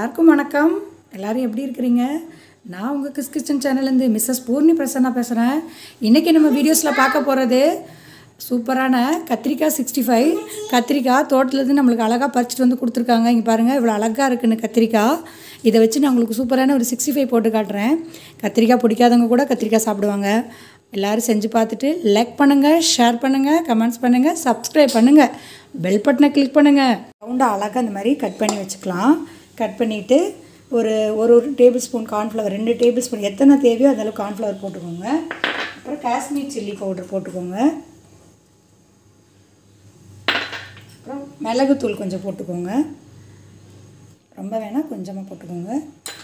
எல்லாருக்கும் வணக்கம் எல்லாரும் எப்படி இருக்கிறீங்க நான் உங்கள் கிஸ் கிச்சன் சேனல்லேருந்து மிஸ்ஸஸ் பூர்ணி பிரசன்னா பேசுகிறேன் இன்றைக்கி நம்ம வீடியோஸில் பார்க்க போகிறது சூப்பரான கத்திரிக்காய் சிக்ஸ்டி ஃபைவ் கத்திரிக்காய் தோட்டத்துலேருந்து நம்மளுக்கு அழகாக பறிச்சிட்டு வந்து கொடுத்துருக்காங்க இங்கே பாருங்கள் இவ்வளோ அழகாக இருக்குன்னு கத்திரிக்காய் இதை வச்சு நான் உங்களுக்கு சூப்பரான ஒரு சிக்ஸ்டி ஃபைவ் போட்டு காட்டுறேன் கத்திரிக்காய் பிடிக்காதவங்க கூட கத்திரிக்காய் சாப்பிடுவாங்க எல்லோரும் செஞ்சு பார்த்துட்டு லைக் பண்ணுங்கள் ஷேர் பண்ணுங்கள் கமெண்ட்ஸ் பண்ணுங்கள் சப்ஸ்கிரைப் பண்ணுங்கள் பெல் பட்டனை கிளிக் பண்ணுங்கள் ரவுண்டாக அழகாக இந்த மாதிரி கட் பண்ணி வச்சுக்கலாம் கட் பண்ணிவிட்டு ஒரு ஒரு ஒரு டேபிள் ஸ்பூன் கார்ன்ஃப்ளவர் ரெண்டு டேபிள் ஸ்பூன் எத்தனை தேவையோ அதளவு கார்ன்ஃப்ளவர் போட்டுக்கோங்க அப்புறம் காஷ்மீர் சில்லி பவுடர் போட்டுக்கோங்க அப்புறம் மிளகுத்தூள் கொஞ்சம் போட்டுக்கோங்க ரொம்ப வேணால் கொஞ்சமாக போட்டுக்கோங்க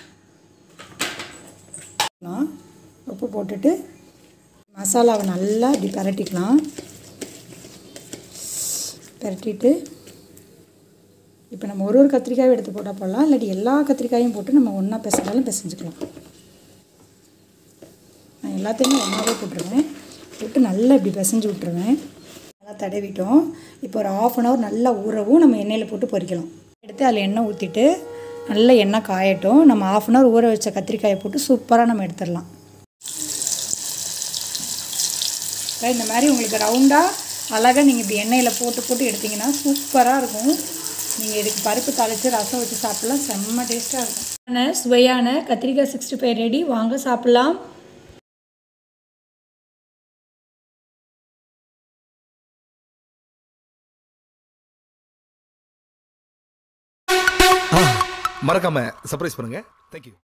உப்பு போட்டுட்டு மசாலாவை நல்லா இப்படி பரட்டிக்கலாம் பரட்டிட்டு இப்போ நம்ம ஒரு ஒரு கத்திரிக்காயும் எடுத்து போட்டால் போடலாம் இல்லாட்டி எல்லா கத்திரிக்காயும் போட்டு நம்ம ஒன்றா பிசைஞ்சாலும் பிசைஞ்சுக்கலாம் நான் எல்லாத்தையுமே ஒன்றாவே போட்டுருவேன் போட்டு நல்லா இப்படி பிசைஞ்சு விட்ருவேன் நல்லா தடவிட்டோம் இப்போ ஒரு ஆஃப் அன் ஹவர் நல்லா ஊறவும் நம்ம எண்ணெயில் போட்டு பொரிக்கலாம் எடுத்து அதில் எண்ணெய் ஊற்றிட்டு நல்லா எண்ணெய் காயட்டும் நம்ம ஆஃப் அன் ஹவர் ஊற வச்ச கத்திரிக்காயை போட்டு சூப்பராக நம்ம எடுத்துடலாம் இந்த மாதிரி உங்களுக்கு ரவுண்டாக அழகாக நீங்கள் இப்படி எண்ணெயில் போட்டு போட்டு எடுத்திங்கன்னா சூப்பராக இருக்கும் நீங்கள் இதுக்கு பருப்பு தாளித்து ரசம் வச்சு சாப்பிட்லாம் செம்ம டேஸ்ட்டாக இருக்கும் சுவையான கத்திரிக்காய் சிக்ஸ்டி ஃபைவ் ரெடி வாங்க சாப்பிட்லாம் மறக்காம சர்ப்ரைஸ் பண்ணுங்க தேங்க்யூ